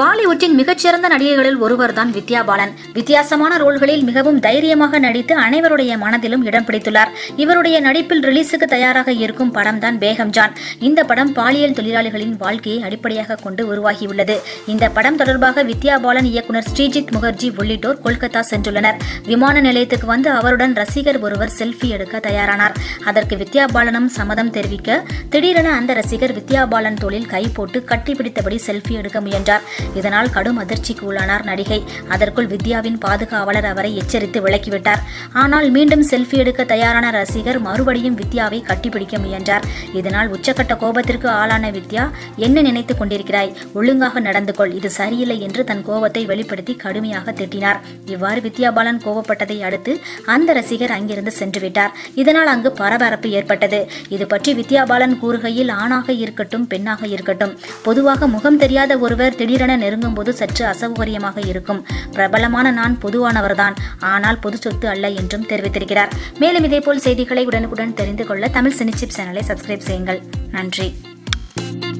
பாலிவுட்டின் மிகச்சிறந்த நடிகைகளில் ஒருவர்தான் வித்யா பாலன் வித்தியாசமான ரோல்களில் மிகவும் தைரியமாக நடித்து அனைவருடைய மனதிலும் இடம் பிடித்துள்ளார் இவருடைய நடிப்பில் ரிலீஸுக்கு தயாராக இருக்கும் படம் தான் பேகம் ஜான் இந்த படம் பாலியல் தொழிலாளிகளின் வாழ்க்கையை அடிப்படையாக கொண்டு உருவாகியுள்ளது இந்த படம் தொடர்பாக வித்யா பாலன் இயக்குனர் ஸ்ரீஜித் முகர்ஜி உள்ளிட்டோர் கொல்கத்தா சென்றுள்ளனர் விமான நிலையத்துக்கு வந்து அவருடன் ரசிகர் ஒருவர் செல்ஃபி எடுக்க தயாரானார் அதற்கு வித்யா பாலனும் சம்மதம் தெரிவிக்க திடீரென அந்த ரசிகர் வித்யா பாலன் தோளில் கை போட்டு கட்டிப்பிடித்தபடி செல்ஃபி எடுக்க முயன்றார் இதனால் கடும் அதிர்ச்சிக்கு உள்ளானார் நடிகை அதற்குள் வித்யாவின் பாதுகாவலர் அவரை எச்சரித்து விலக்கிவிட்டார் ஆனால் மீண்டும் செல்ஃபி எடுக்க தயாரான ரசிகர் மறுபடியும் வித்யாவை கட்டிப்பிடிக்க முயன்றார் இதனால் உச்சக்கட்ட கோபத்திற்கு ஆளான வித்யா என்ன நினைத்துக் கொண்டிருக்கிறாய் ஒழுங்காக நடந்து கொள் இது சரியில்லை என்று தன் கோபத்தை வெளிப்படுத்தி கடுமையாக திட்டினார் இவ்வாறு வித்யா பாலன் கோபப்பட்டதை அடுத்து அந்த ரசிகர் அங்கிருந்து சென்று விட்டார் இதனால் அங்கு பரபரப்பு ஏற்பட்டது இது பற்றி வித்யா பாலன் கூறுகையில் ஆணாக இருக்கட்டும் பெண்ணாக இருக்கட்டும் பொதுவாக முகம் தெரியாத ஒருவர் திடீரென நெருங்கும் போது சற்று அசௌகரியமாக இருக்கும் பிரபலமான நான் பொதுவானவர்தான் ஆனால் பொது சொத்து அல்ல என்றும் தெரிவித்திருக்கிறார் மேலும் இதேபோல் செய்திகளை உடனுக்குடன் தெரிந்து கொள்ள தமிழ் சினிச்சிப் சேனலை சப்ஸ்கிரைப் செய்யுங்கள் நன்றி